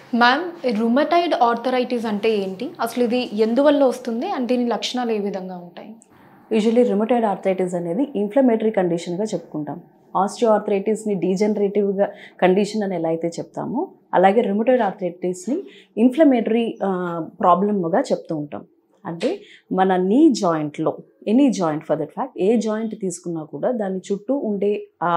ma'am rheumatoid arthritis అంటే ఏంటి అసలు ఇది ఎందువల్ల వస్తుంది అండ్ దీని లక్షణాలు ఏ విధంగా ఉంటాయి యూజువలీ రుమటైడ్ ఆర్థరైటిస్ అనేది ఇన్ఫ్లమేటరీ కండిషన్గా చెప్పుకుంటాం ఆస్టియో ఆర్థరైటిస్ని డీజనరేటివ్గా కండిషన్ అని ఎలా అయితే చెప్తామో అలాగే రుమటైడ్ ఆర్థరైటిస్ని ఇన్ఫ్లమేటరీ ప్రాబ్లమ్గా చెప్తూ ఉంటాం అంటే మన నీ జాయింట్లో any joint for that fact ఏ జాయింట్ తీసుకున్నా కూడా దాని చుట్టూ ఉండే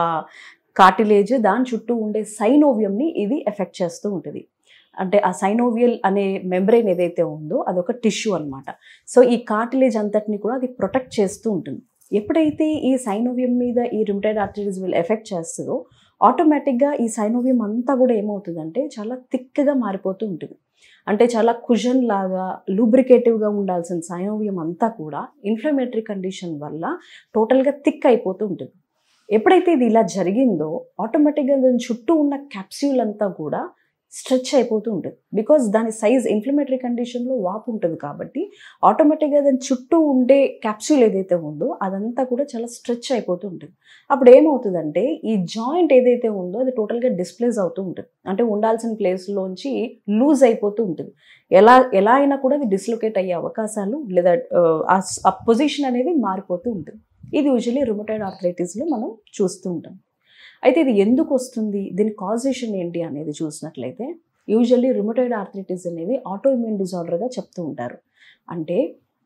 కార్టిలేజ్ దాని చుట్టూ ఉండే సైనోవియంని ఇది ఎఫెక్ట్ చేస్తూ ఉంటుంది అంటే ఆ సైనోవియల్ అనే మెంబ్రెయిన్ ఏదైతే ఉందో అదొక టిష్యూ అనమాట సో ఈ కార్టిలేజ్ అంతటిని కూడా అది ప్రొటెక్ట్ చేస్తూ ఉంటుంది ఎప్పుడైతే ఈ సైనోవియం మీద ఈ రుమటైడ్ ఆర్టరీస్ విల్ ఎఫెక్ట్ చేస్తుందో ఆటోమేటిక్గా ఈ సైనోవియం అంతా కూడా ఏమవుతుందంటే చాలా థిక్గా మారిపోతూ ఉంటుంది అంటే చాలా కుజన్ లాగా లూబ్రికేటివ్గా ఉండాల్సిన సైనోవియం అంతా కూడా ఇన్ఫ్లమేటరీ కండిషన్ వల్ల టోటల్గా థిక్ అయిపోతూ ఉంటుంది ఎప్పుడైతే ఇది ఇలా జరిగిందో ఆటోమేటిక్గా దాని చుట్టూ ఉన్న క్యాప్స్యూల్ అంతా కూడా స్ట్రెచ్ అయిపోతూ ఉంటుంది బికాజ్ దాని సైజ్ ఇన్ఫ్లమేటరీ కండిషన్లో వాపు ఉంటుంది కాబట్టి ఆటోమేటిక్గా దాని చుట్టూ ఉండే క్యాప్సూల్ ఏదైతే ఉందో అదంతా కూడా చాలా స్ట్రెచ్ అయిపోతూ ఉంటుంది అప్పుడు ఏమవుతుందంటే ఈ జాయింట్ ఏదైతే ఉందో అది టోటల్గా డిస్ప్లేస్ అవుతూ ఉంటుంది అంటే ఉండాల్సిన ప్లేస్లోంచి లూజ్ అయిపోతూ ఉంటుంది ఎలా ఎలా అయినా కూడా అది డిస్లొకేట్ అయ్యే అవకాశాలు లేదా ఆ పొజిషన్ అనేది మారిపోతూ ఉంటుంది ఇది యూజువలీ రుమటైడ్ ఆర్థరైటిస్లో మనం చూస్తూ ఉంటాం అయితే ఇది ఎందుకు వస్తుంది దీని కాజేషన్ ఏంటి అనేది చూసినట్లయితే యూజువల్లీ రుమటైడ్ ఆర్థరైటిస్ అనేది ఆటో ఇమ్యూన్ డిజార్డర్గా చెప్తూ ఉంటారు అంటే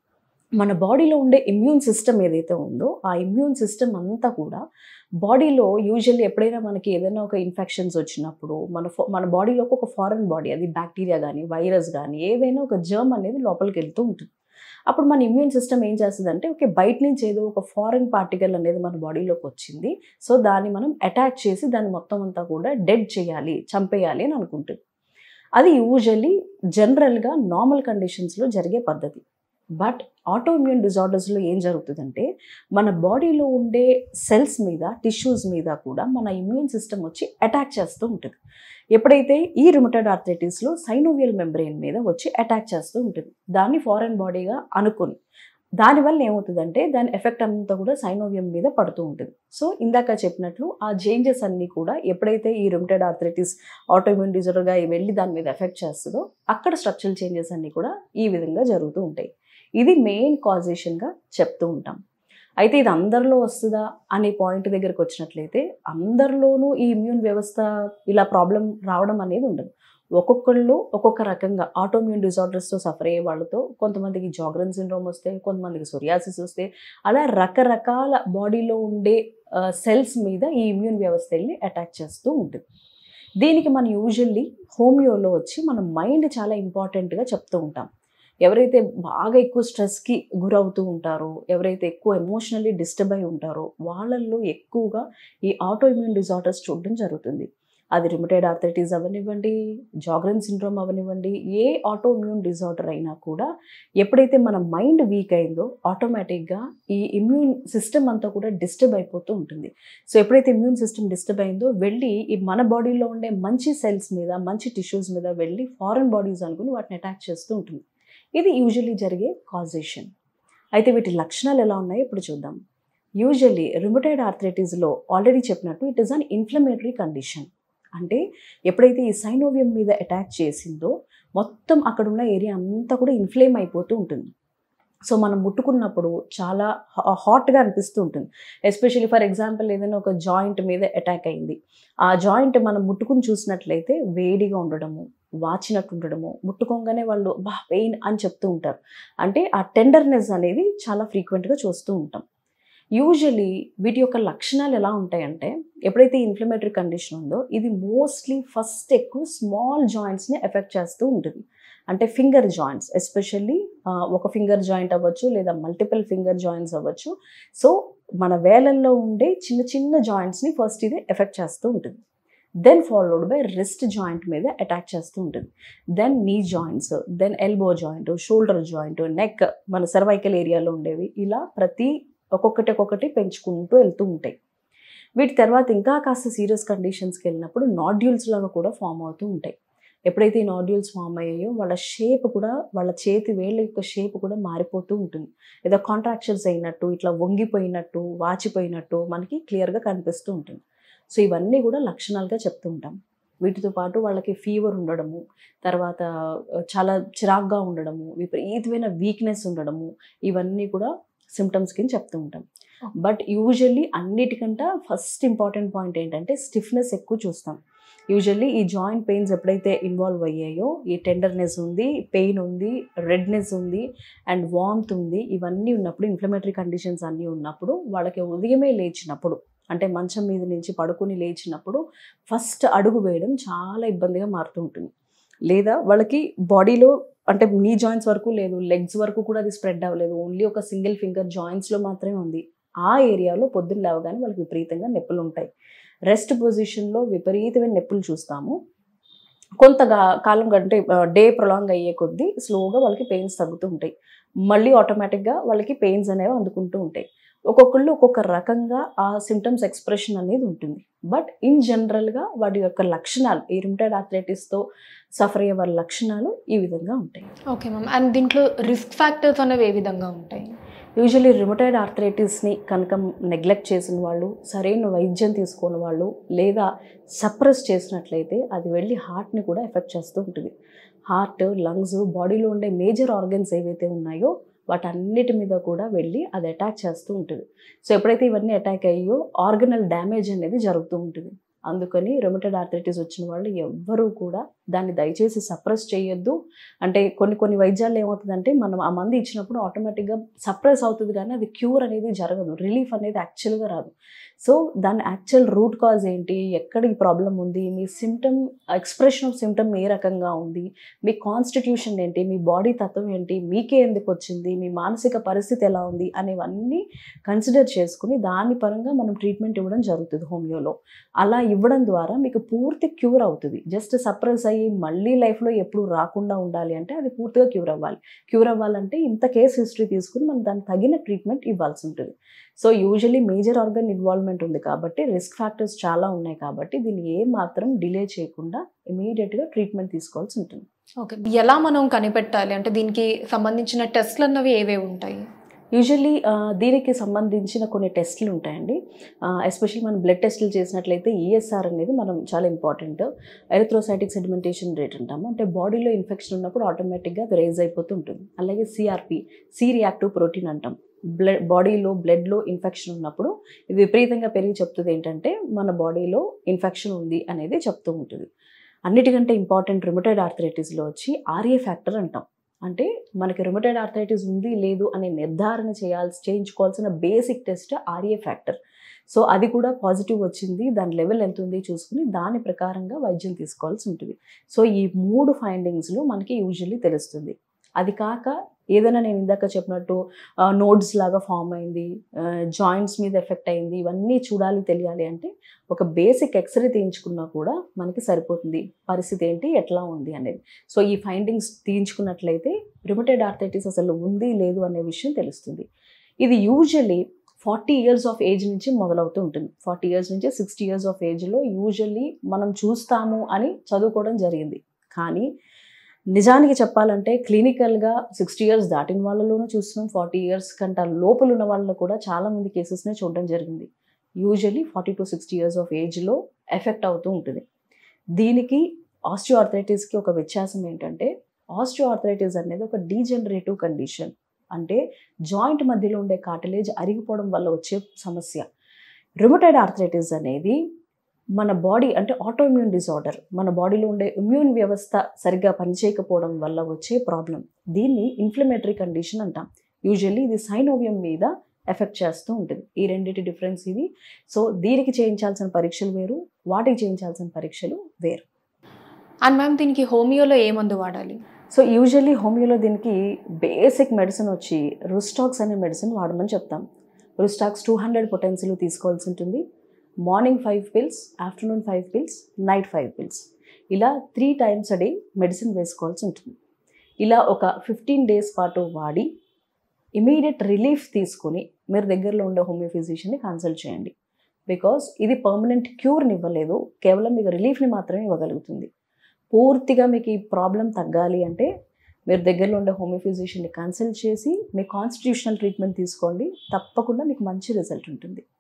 మన బాడీలో ఉండే ఇమ్యూన్ సిస్టమ్ ఏదైతే ఉందో ఆ ఇమ్యూన్ సిస్టమ్ అంతా కూడా బాడీలో యూజువల్లీ ఎప్పుడైనా మనకి ఏదైనా ఒక ఇన్ఫెక్షన్స్ వచ్చినప్పుడు మన ఫో- మన బాడీలోకి ఒక ఫారెన్ బాడీ అది బ్యాక్టీరియా కానీ వైరస్ కానీ ఏదైనా ఒక జర్మ్ అనేది లోపలికి వెళ్తూ ఉంటుంది అప్పుడు మన ఇమ్యూన్ సిస్టమ్ ఏం చేస్తుందంటే ఓకే బయట నుంచి ఏదో ఒక ఫారెన్ పార్టికల్ అనేది మన బాడీలోకి వచ్చింది సో దాన్ని మనం అటాక్ చేసి దాన్ని మొత్తం అంతా కూడా డెడ్ చేయాలి చంపేయాలి అని అనుకుంటుంది అది యూజువల్లీ జనరల్గా నార్మల్ కండిషన్స్లో జరిగే పద్ధతి బట్ ఆటో ఇమ్యూన్ డిజార్డర్స్లో ఏం జరుగుతుందంటే మన బాడీలో ఉండే సెల్స్ మీద టిష్యూస్ మీద కూడా మన ఇమ్యూన్ సిస్టమ్ వచ్చి అటాక్ చేస్తూ ఉంటుంది ఎప్పుడైతే ఈ రుమటైడ్ ఆర్థరైటిస్లో సైనోవియల్ మెంబ్రెయిన్ మీద వచ్చి అటాక్ చేస్తూ ఉంటుంది దాన్ని ఫారెన్ బాడీగా అనుకుని దానివల్ల ఏమవుతుందంటే దాని ఎఫెక్ట్ అంతా కూడా సైనోవియం మీద పడుతూ ఉంటుంది సో ఇందాక చెప్పినట్లు ఆ చేంజెస్ అన్నీ కూడా ఎప్పుడైతే ఈ రుమటైడ్ ఆర్థరైటిస్ ఆటోఇమ్యూన్ డిజార్డర్గా వెళ్ళి దాని మీద ఎఫెక్ట్ చేస్తుందో అక్కడ స్ట్రక్చరల్ చేంజెస్ అన్నీ కూడా ఈ విధంగా జరుగుతూ ఉంటాయి ఇది మెయిన్ కాజేషన్గా చెప్తూ ఉంటాం అయితే ఇది అందరిలో వస్తుందా అనే పాయింట్ దగ్గరకు వచ్చినట్లయితే అందరిలోనూ ఈ ఇమ్యూన్ వ్యవస్థ ఇలా ప్రాబ్లం రావడం అనేది ఉండదు ఒక్కొక్కళ్ళు ఒక్కొక్క రకంగా ఆటోమ్యూన్ డిజార్డర్స్తో సఫర్ అయ్యే వాళ్ళతో కొంతమందికి జాగ్రన్ సిండ్రోమ్ వస్తే కొంతమందికి సొరియాసిస్ వస్తే అలా రకరకాల బాడీలో ఉండే సెల్స్ మీద ఈ ఇమ్యూన్ వ్యవస్థ వెళ్ళి అటాక్ చేస్తూ ఉంటుంది దీనికి మనం యూజువల్లీ హోమియోలో వచ్చి మన మైండ్ చాలా ఇంపార్టెంట్గా చెప్తూ ఉంటాం ఎవరైతే బాగా ఎక్కువ స్ట్రెస్కి గురవుతూ ఉంటారో ఎవరైతే ఎక్కువ ఎమోషనల్లీ డిస్టర్బ్ అయి ఉంటారో వాళ్ళల్లో ఎక్కువగా ఈ ఆటో ఇమ్యూన్ డిజార్డర్స్ చూడడం జరుగుతుంది అది రిమటైడ్ ఆర్థరైటిస్ అవనివ్వండి జాగ్రన్ సిండ్రోమ్ అవనివ్వండి ఏ ఆటో ఇమ్యూన్ డిజార్డర్ అయినా కూడా ఎప్పుడైతే మన మైండ్ వీక్ అయిందో ఆటోమేటిక్గా ఈ ఇమ్యూన్ సిస్టమ్ అంతా కూడా డిస్టర్బ్ అయిపోతూ ఉంటుంది సో ఎప్పుడైతే ఇమ్యూన్ సిస్టమ్ డిస్టర్బ్ అయిందో వెళ్ళి ఈ మన బాడీలో ఉండే మంచి సెల్స్ మీద మంచి టిష్యూస్ మీద వెళ్ళి ఫారెన్ బాడీస్ అనుకుని వాటిని అటాక్ చేస్తూ ఉంటుంది ఇది యూజువలీ జరిగే కాజేషన్ అయితే వీటి లక్షణాలు ఎలా ఉన్నాయో ఇప్పుడు చూద్దాం యూజువల్లీ రుమటైడ్ ఆర్థరైటిస్లో ఆల్రెడీ చెప్పినట్టు it is an inflammatory condition అంటే ఎప్పుడైతే ఈ సైనోవియం మీద అటాక్ చేసిందో మొత్తం అక్కడ ఉన్న ఏరియా అంతా కూడా ఇన్ఫ్లేమ్ అయిపోతూ ఉంటుంది సో మనం ముట్టుకున్నప్పుడు చాలా హాట్గా అనిపిస్తూ ఉంటుంది ఎస్పెషల్లీ ఫర్ ఎగ్జాంపుల్ ఏదైనా ఒక జాయింట్ మీద అటాక్ అయింది ఆ జాయింట్ మనం ముట్టుకుని చూసినట్లయితే వేడిగా ఉండడము వాచినట్టు ఉండడము ముట్టుకోగానే వాళ్ళు బా పెయిన్ అని చెప్తూ ఉంటారు అంటే ఆ టెండర్నెస్ అనేది చాలా ఫ్రీక్వెంట్గా చూస్తూ ఉంటాం యూజువలీ వీటి యొక్క లక్షణాలు ఎలా ఉంటాయంటే ఎప్పుడైతే ఇన్ఫ్లమేటరీ కండిషన్ ఉందో ఇది మోస్ట్లీ ఫస్ట్ ఎక్కువ స్మాల్ జాయింట్స్ని ఎఫెక్ట్ చేస్తూ ఉంటుంది అంటే ఫింగర్ జాయింట్స్ ఎస్పెషల్లీ ఒక ఫింగర్ జాయింట్ అవ్వచ్చు లేదా మల్టిపుల్ ఫింగర్ జాయింట్స్ అవ్వచ్చు సో మన వేలల్లో ఉండే చిన్న చిన్న జాయింట్స్ని ఫస్ట్ ఇది ఎఫెక్ట్ చేస్తూ ఉంటుంది then followed by wrist joint మీద అటాక్ చేస్తూ ఉంటుంది then knee joints then elbow joint shoulder joint neck మన సర్వైకల్ ఏరియాలో ఉండేవి ఇలా ప్రతి ఒక్కొక్కటి ఒక్కొక్కటి పెంచుకుంటూ వెళ్తూ ఉంటాయి వీటి తర్వాత ఇంకా కాస్త సీరియస్ కండిషన్స్కి వెళ్ళినప్పుడు నాడ్యూల్స్ లాగా కూడా ఫామ్ అవుతూ ఉంటాయి ఎప్పుడైతే ఈ నాడ్యూల్స్ ఫామ్ అయ్యాయో వాళ్ళ షేప్ కూడా వాళ్ళ చేతి వేళ్ళ యొక్క షేప్ కూడా మారిపోతూ ఉంటుంది ఏదో కాంట్రాక్షన్స్ అయినట్టు ఇట్లా వంగిపోయినట్టు వాచిపోయినట్టు మనకి క్లియర్గా కనిపిస్తూ ఉంటుంది సో ఇవన్నీ కూడా లక్షణాలుగా చెప్తూ ఉంటాం వీటితో పాటు వాళ్ళకి ఫీవర్ ఉండడము తర్వాత ఆ, చాలా చిరాగ్గా ఉండడము విపరీతమైన వీక్నెస్ ఉండడము ఇవన్నీ కూడా సిమ్టమ్స్ కింద చెప్తూ ఉంటాం బట్ యూజువల్లీ అన్నిటికంటే ఫస్ట్ ఇంపార్టెంట్ పాయింట్ ఏంటంటే స్టిఫ్నెస్ ఎక్కువ చూస్తాం యూజువల్లీ ఈ జాయింట్ పెయిన్స్ ఎప్పుడైతే ఇన్వాల్వ్ అయ్యాయో ఈ టెండర్నెస్ ఉంది పెయిన్ ఉంది రెడ్నెస్ ఉంది అండ్ వామ్త్ ఉంది ఇవన్నీ ఉన్నప్పుడు ఇన్ఫ్లమేటరీ కండిషన్స్ అన్నీ ఉన్నప్పుడు వాళ్ళకి ఉదయమే లేచినప్పుడు అంటే మంచం మీద నుంచి పడుకుని లేచినప్పుడు ఫస్ట్ అడుగు వేయడం చాలా ఇబ్బందిగా మారుతూ ఉంటుంది లేదా వాళ్ళకి బాడీలో అంటే నీ జాయింట్స్ వరకు లేదు లెగ్స్ వరకు కూడా అది స్ప్రెడ్ అవ్వలేదు ఓన్లీ ఒక సింగిల్ ఫింగర్ జాయింట్స్లో మాత్రమే ఉంది ఆ ఏరియాలో పొద్దున్న లేవగానే వాళ్ళకి విపరీతంగా నొప్పులు ఉంటాయి రెస్ట్ పొజిషన్లో విపరీతమైన నొప్పులు చూస్తాము కొంత గా- కాలం కంటే డే ప్రొలాంగ్ అయ్యే కొద్దీ స్లోగా వాళ్ళకి పెయిన్స్ తగ్గుతూ ఉంటాయి మళ్ళీ ఆటోమేటిక్గా వాళ్ళకి పెయిన్స్ అనేవి అందుకుంటూ ఉంటాయి ఒక్కొక్కళ్ళు ఒక్కొక్క రకంగా ఆ సిమ్టమ్స్ ఎక్స్ప్రెషన్ అనేది ఉంటుంది బట్ ఇన్ జనరల్గా వాటి యొక్క లక్షణాలు ఈ రిమిటెడ్ ఆథరైటిస్తో సఫర్ అయ్యే వాళ్ళ లక్షణాలు ఈ విధంగా ఉంటాయి ఓకే మ్యామ్ అండ్ దీంట్లో రిస్క్ ఫ్యాక్టర్స్ అనేవి ఏ విధంగా ఉంటాయి యూజువలీ రిమోటైడ్ ఆర్థరైటిస్ని కనుక నెగ్లెక్ట్ చేసిన వాళ్ళు సరైన వైద్యం తీసుకున్న వాళ్ళు లేదా సప్రెస్ చేసినట్లయితే అది వెళ్ళి హార్ట్ని కూడా ఎఫెక్ట్ చేస్తూ ఉంటుంది హార్ట్ లంగ్స్ బాడీలో ఉండే మేజర్ ఆర్గన్స్ ఏవైతే ఉన్నాయో వాటన్నిటి మీద కూడా వెళ్ళి అది అటాక్ చేస్తూ ఉంటుంది సో ఎప్పుడైతే ఇవన్నీ అటాక్ అయ్యో ఆర్గనల్ డ్యామేజ్ అనేది జరుగుతూ ఉంటుంది అందుకని రొమటెడ్ ఆర్థరైటిస్ వచ్చిన వాళ్ళు ఎవ్వరూ కూడా దాన్ని దయచేసి సప్రెస్ చేయొద్దు అంటే కొన్ని కొన్ని వైద్యాలు ఏమవుతుందంటే మనం ఆ మంది ఇచ్చినప్పుడు ఆటోమేటిక్గా సప్రెస్ అవుతుంది కానీ అది క్యూర్ అనేది జరగదు రిలీఫ్ అనేది యాక్చువల్గా రాదు సో దాని యాక్చువల్ రూట్ కాజ్ ఏంటి ఎక్కడ ఈ ప్రాబ్లం ఉంది మీ సిమ్టమ్ ఎక్స్ప్రెషన్ ఆఫ్ సిమ్టమ్ ఏ రకంగా ఉంది మీ కాన్స్టిట్యూషన్ ఏంటి మీ బాడీ తత్వం ఏంటి మీకే ఎందుకు వచ్చింది మీ మానసిక పరిస్థితి ఎలా ఉంది అనేవన్నీ కన్సిడర్ చేసుకుని దాని పరంగా మనం ట్రీట్మెంట్ ఇవ్వడం జరుగుతుంది హోమియోలో అలా ఇవ్వడం ద్వారా మీకు పూర్తి క్యూర్ అవుతుంది జస్ట్ సప్రెస్ అయ్యి మళ్ళీ లైఫ్లో ఎప్పుడు రాకుండా ఉండాలి అంటే అది పూర్తిగా క్యూర్ అవ్వాలి క్యూర్ అవ్వాలంటే ఇంత కేస్ హిస్టరీ తీసుకుని మనం దానికి తగిన ట్రీట్మెంట్ ఇవ్వాల్సి ఉంటుంది so usually major organ involvement ఉంది కాబట్టి రిస్క్ ఫ్యాక్టర్స్ చాలా ఉన్నాయి కాబట్టి దీన్ని ఏ మాత్రం డిలే చేయకుండా ఇమీడియట్గా ట్రీట్మెంట్ తీసుకోవాల్సి ఉంటుంది ఓకే ఎలా మనం కనిపెట్టాలి అంటే దీనికి సంబంధించిన టెస్ట్లు అన్నవి ఏవేవి ఉంటాయి యూజువల్లీ దీనికి సంబంధించిన కొన్ని టెస్ట్లు ఉంటాయండి ఎస్పెషల్లీ మనం బ్లడ్ టెస్టులు చేసినట్లయితే ఈఎస్ఆర్ అనేది మనం చాలా ఇంపార్టెంట్ ఎరిథ్రోసైటిక్ సెడిమెంటేషన్ రేట్ అంటాము అంటే బాడీలో ఇన్ఫెక్షన్ ఉన్నప్పుడు ఆటోమేటిక్గా అది రేజ్ అయిపోతూ ఉంటుంది అలాగే సిఆర్పి సి రియాక్టివ్ ప్రోటీన్ అంటాం బ్లడ్ బాడీలో బ్లడ్లో ఇన్ఫెక్షన్ ఉన్నప్పుడు ఇది విపరీతంగా పెరిగి చెప్తుంది ఏంటంటే మన బాడీలో ఇన్ఫెక్షన్ ఉంది అనేది చెప్తూ ఉంటుంది అన్నిటికంటే ఇంపార్టెంట్ రిమోటైడ్ ఆర్థరైటిస్లో వచ్చి ఆర్ఏ ఫ్యాక్టర్ అంటాం అంటే మనకి రిమోటైడ్ ఆర్థరైటిస్ ఉంది లేదు అనే నిర్ధారణ చేయాల్సి చేయించుకోవాల్సిన basic test RA factor so అది కూడా పాజిటివ్ వచ్చింది దాని లెవెల్ ఎంత ఉంది చూసుకుని దాని ప్రకారంగా వైద్యం తీసుకోవాల్సి ఉంటుంది సో ఈ మూడు ఫైండింగ్స్లో మనకి యూజువల్లీ తెలుస్తుంది అది కాక ఏదైనా నేను ఇందాక చెప్పినట్టు నోడ్స్ లాగా ఫామ్ అయింది జాయింట్స్ మీద ఎఫెక్ట్ అయింది ఇవన్నీ చూడాలి తెలియాలి అంటే ఒక బేసిక్ ఎక్స్రే తీయించుకున్నా కూడా మనకి సరిపోతుంది పరిస్థితి ఏంటి ఎట్లా ఉంది అనేది సో ఈ ఫైండింగ్స్ తీయించుకున్నట్లయితే రిమోటెడ్ ఆర్థరైటిస్ అసలు ఉంది లేదు అనే విషయం తెలుస్తుంది ఇది usually forty years of age నుంచి మొదలవుతూ ఉంటుంది ఫార్టీ ఇయర్స్ నుంచి సిక్స్టీ ఇయర్స్ ఆఫ్ ఏజ్లో యూజువల్లీ మనం చూస్తాము అని చదువుకోవడం జరిగింది కానీ నిజానికి చెప్పాలంటే క్లినికల్గా సిక్స్టీ ఇయర్స్ దాటిన వాళ్ళలోనూ చూస్తున్నాం ఫార్టీ ఇయర్స్ కంటే లోపల ఉన్న వాళ్ళలో కూడా చాలామంది కేసెస్నే చూడడం జరిగింది usually forty to sixty years of ఏజ్లో ఎఫెక్ట్ అవుతూ ఉంటుంది దీనికి ఆస్టియో ఆర్థరైటిస్కి ఒక వ్యత్యాసం ఏంటంటే ఆస్టియో ఆర్థరైటిస్ అనేది ఒక డీజనరేటివ్ కండిషన్ అంటే జాయింట్ మధ్యలో ఉండే కాటలేజ్ అరిగిపోవడం వల్ల వచ్చే సమస్య రుమటైడ్ ఆర్థరైటిస్ అనేది మన బాడీ అంటే ఆటోఇమ్యూన్ డిజార్డర్ మన బాడీలో ఉండే ఇమ్యూన్ వ్యవస్థ సరిగ్గా పనిచేయకపోవడం వల్ల వచ్చే ప్రాబ్లం దీన్ని ఇన్ఫ్లమేటరీ కండిషన్ అంటాం యూజువల్లీ ఇది సైనోవియం మీద ఎఫెక్ట్ చేస్తూ ఉంటుంది ఈ రెండింటి డిఫరెన్స్ ఇది సో దీనికి చేయించాల్సిన పరీక్షలు వేరు వాటికి చేయించాల్సిన పరీక్షలు వేరు అండ్ మ్యామ్ దీనికి హోమియోలో ఏ మందు వాడాలి సో యూజువల్లీ హోమియోలో దీనికి బేసిక్ మెడిసిన్ వచ్చి రుస్టాక్స్ అనే మెడిసిన్ వాడమని చెప్తాం రుస్టాక్స్ టూ హండ్రెడ్ పొటెన్సీలు తీసుకోవాల్సి ఉంటుంది morning five pills afternoon five pills night five pills ఇలా three times a day medicine వేసుకోవాల్సి ఉంటుంది ఇలా ఒక ఫిఫ్టీన్ డేస్ పాటు వాడి ఇమీడియట్ రిలీఫ్ తీసుకొని మీరు దగ్గరలో ఉండే హోమియో ఫిజిషియన్ని కన్సల్ట్ చేయండి బికాస్ ఇది పర్మనెంట్ క్యూర్ని ఇవ్వలేదు కేవలం మీకు రిలీఫ్ని మాత్రమే ఇవ్వగలుగుతుంది పూర్తిగా మీకు ఈ ప్రాబ్లం తగ్గాలి అంటే మీరు దగ్గరలో ఉండే హోమియో ఫిజిషియన్ని కన్సల్ట్ చేసి మీ కాన్స్టిట్యూషనల్ ట్రీట్మెంట్ తీసుకోండి తప్పకుండా మీకు మంచి రిజల్ట్ ఉంటుంది